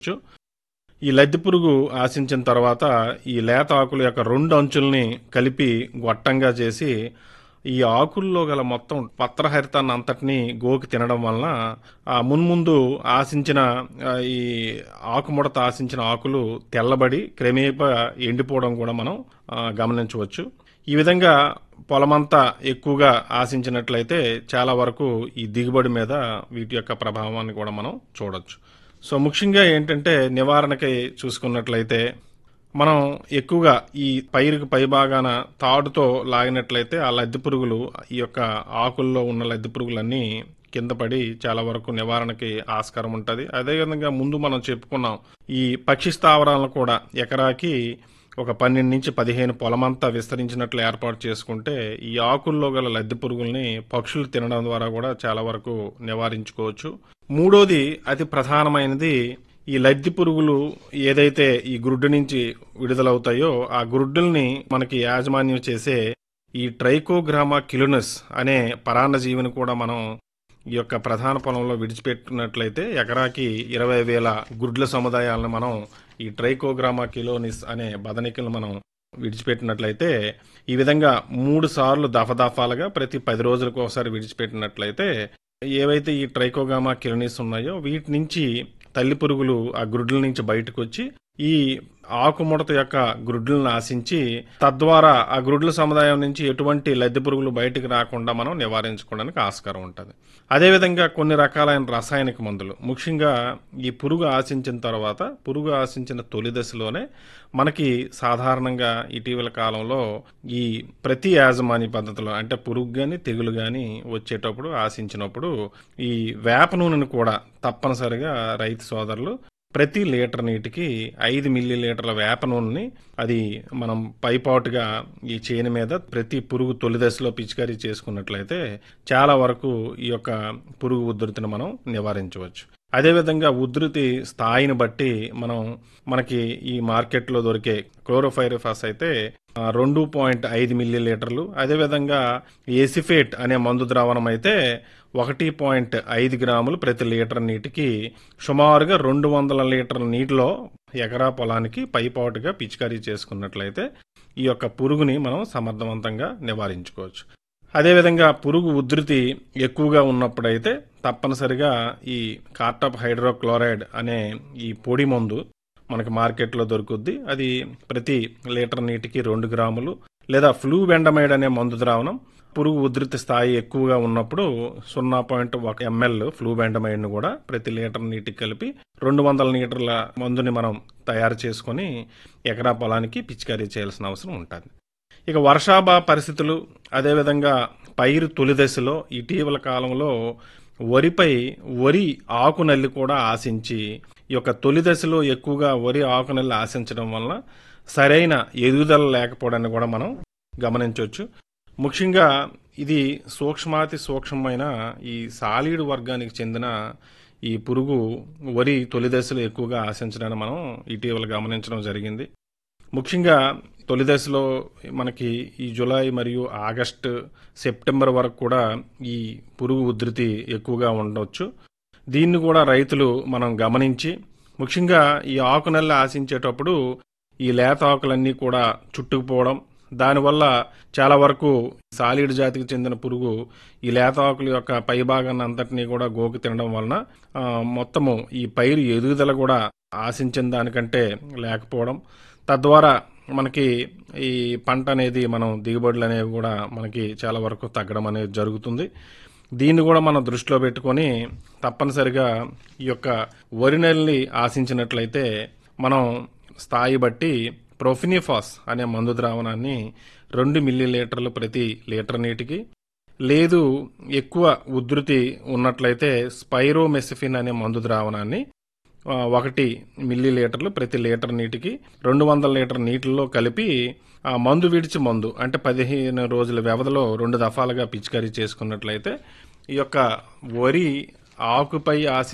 చ్చు. ఈ లద్దె పురుగు ఆశించిన తర్వాత ఈ లేత ఆకుల యొక్క రెండు అంచుల్ని కలిపి గొట్టంగా చేసి ఈ ఆకుల్లో గల మొత్తం పత్రహరితాన్ని అంతటిని గోకి తినడం వలన ఆ మున్ముందు ఆశించిన ఆ, ఈ ఆకుముడత ఆశించిన ఆకులు తెల్లబడి క్రమేపా ఎండిపోవడం కూడా మనం ఆ, గమనించవచ్చు ఈ విధంగా పొలమంతా ఎక్కువగా ఆశించినట్లయితే చాలా వరకు ఈ దిగుబడి మీద వీటి యొక్క ప్రభావాన్ని కూడా మనం చూడొచ్చు సో ముఖ్యంగా ఏంటంటే నివారణకై చూసుకున్నట్లయితే మనం ఎక్కువగా ఈ పైరుకు పైభాగాన తాడుతో లాగినట్లయితే ఆ లద్దె పురుగులు ఈ యొక్క ఆకుల్లో ఉన్న లద్దె పురుగులన్నీ కింద పడి చాలా వరకు నివారణకి ఆస్కారం ఉంటుంది అదేవిధంగా ముందు మనం చెప్పుకున్నాం ఈ పక్షి స్థావరాలను కూడా ఎకరాకి ఒక పన్నెండు నుంచి పదిహేను పొలమంతా విస్తరించినట్లు ఏర్పాటు చేసుకుంటే ఈ ఆకుల్లో గల లద్దె పురుగుల్ని పక్షులు తినడం ద్వారా కూడా చాలా వరకు నివారించుకోవచ్చు మూడోది అతి ప్రధానమైనది ఈ లద్దె పురుగులు ఏదైతే ఈ గుడ్డు నుంచి విడుదలవుతాయో ఆ గుడ్డుల్ని మనకి యాజమాన్యం చేసే ఈ ట్రైకోగ్రామా కిలునస్ అనే పరాన్నజీవిని కూడా మనం ఈ యొక్క ప్రధాన పొలంలో విడిచిపెట్టినట్లయితే ఎకరాకి ఇరవై వేల గుడ్ల సముదాయాలను మనం ఈ ట్రైకోగ్రామా కిలోనిస్ అనే బదనికలను మనం విడిచిపెట్టినట్లయితే ఈ విధంగా మూడు సార్లు దఫదఫాలుగా ప్రతి పది రోజులకు ఒకసారి విడిచిపెట్టినట్లయితే ఏవైతే ఈ ట్రైకోగామా కిలోనిస్ ఉన్నాయో వీటి నుంచి తల్లి పురుగులు ఆ గ్రుడ్ల నుంచి బయటకు వచ్చి ఈ ఆకుముడత యొక్క గ్రుడ్లను ఆశించి తద్వారా ఆ గ్రుడ్ల సముదాయం నుంచి ఎటువంటి లద్దె పురుగులు బయటికి రాకుండా మనం నివారించుకోవడానికి ఆస్కారం ఉంటుంది అదేవిధంగా కొన్ని రకాలైన రసాయనిక మందులు ముఖ్యంగా ఈ పురుగు ఆశించిన తర్వాత పురుగు ఆశించిన తొలి దశలోనే మనకి సాధారణంగా ఇటీవల కాలంలో ఈ ప్రతి యాజమాన్య పద్ధతిలో అంటే పురుగు కానీ తెగులు కానీ వచ్చేటప్పుడు ఆశించినప్పుడు ఈ వేప నూనెను కూడా తప్పనిసరిగా రైతు సోదరులు ప్రతి లీటర్ నీటికి ఐదు మిల్లీ లీటర్ల వేప నూనెని అది మనం పైపాటుగా ఈ చేను మీద ప్రతి పురుగు తొలి దశలో పిచికారీ చేసుకున్నట్లయితే చాలా వరకు ఈ యొక్క పురుగు ఉధృతిని మనం నివారించవచ్చు అదేవిధంగా ఉధృతి స్థాయిని బట్టి మనం మనకి ఈ మార్కెట్లో దొరికే క్లోరోఫైరిఫాస్ అయితే ఆ, రెండు పాయింట్ ఐదు మిల్లీ లీటర్లు అదేవిధంగా ఏసిఫేట్ అనే మందు ద్రావణం అయితే ఒకటి పాయింట్ ఐదు గ్రాములు ప్రతి లీటర్ నీటికి సుమారుగా రెండు వందల లీటర్ల నీటిలో ఎకరా పొలానికి పైపాటుగా పిచికారీ చేసుకున్నట్లయితే ఈ యొక్క పురుగుని మనం సమర్థవంతంగా నివారించుకోవచ్చు అదేవిధంగా పురుగు ఉధృతి ఎక్కువగా ఉన్నప్పుడైతే తప్పనిసరిగా ఈ కార్టాప్ హైడ్రోక్లోరైడ్ అనే ఈ పొడి మందు మనకి మార్కెట్లో దొరుకుద్ది అది ప్రతి లీటర్ నీటికి రెండు గ్రాములు లేదా ఫ్లూ వెండమైడ్ అనే మందు ద్రావణం పురుగు ఉధృతి స్థాయి ఎక్కువగా ఉన్నప్పుడు సున్నా పాయింట్ ఒక ఎంఎల్ ఫ్లూ వెండమైడ్ను కూడా ప్రతి లీటర్ నీటికి కలిపి రెండు వందల లీటర్ల మందుని మనం తయారు చేసుకొని ఎకరా పొలానికి పిచికారీ చేయాల్సిన అవసరం ఉంటుంది ఇక వర్షాభా పరిస్థితులు అదేవిధంగా పైరు తొలి దశలో ఇటీవల కాలంలో వరిపై వరి ఆకునల్లి కూడా ఆశించి ఈ యొక్క తొలి దశలో ఎక్కువగా వరి ఆకునల్లి ఆశించడం వలన సరైన ఎదుగుదల లేకపోవడాన్ని కూడా మనం గమనించవచ్చు ముఖ్యంగా ఇది సూక్ష్మాతి సూక్ష్మమైన ఈ సాలీడు వర్గానికి చెందిన ఈ పురుగు వరి తొలి దశలో ఎక్కువగా ఆశించడాన్ని మనం ఇటీవల గమనించడం జరిగింది ముఖ్యంగా తొలి దశలో మనకి ఈ జూలై మరియు ఆగస్టు సెప్టెంబర్ వరకు కూడా ఈ పురుగు ఉధృతి ఎక్కువగా ఉండవచ్చు దీన్ని కూడా రైతులు మనం గమనించి ముఖ్యంగా ఈ ఆకునల్లి ఆశించేటప్పుడు ఈ లేత ఆకులన్నీ కూడా చుట్టుకుపోవడం దానివల్ల చాలా వరకు సాలిడ్ జాతికి చెందిన పురుగు ఈ లేత ఆకుల యొక్క పైభాగాన్ని అంతటినీ కూడా గోకి తినడం వలన ఆ, మొత్తము ఈ పైరు ఎదుగుదల కూడా ఆశించిన దానికంటే లేకపోవడం తద్వారా మనకి ఈ పంట అనేది మనం దిగుబడులు అనేవి కూడా మనకి చాలా వరకు తగ్గడం అనేది జరుగుతుంది దీన్ని కూడా మనం దృష్టిలో పెట్టుకొని తప్పనిసరిగా ఈ యొక్క వరి నెలని ఆశించినట్లయితే మనం స్థాయి బట్టి ప్రొఫినిఫాస్ అనే మందు ద్రావణాన్ని రెండు మిల్లీ లీటర్లు ప్రతి లీటర్ నీటికి లేదు ఎక్కువ ఉధృతి ఉన్నట్లయితే స్పైరోమెసిఫిన్ అనే మందు ద్రావణాన్ని ఆ, ఒకటి మిల్లీ లీటర్లు ప్రతి లీటర్ నీటికి రెండు వందల లీటర్ నీటిల్లో కలిపి ఆ మందు విడిచి మందు అంటే పదిహేను రోజుల వ్యవధిలో రెండు దఫాలుగా పిచికారీ చేసుకున్నట్లయితే ఈ యొక్క వరి ఆకుపై ఆశ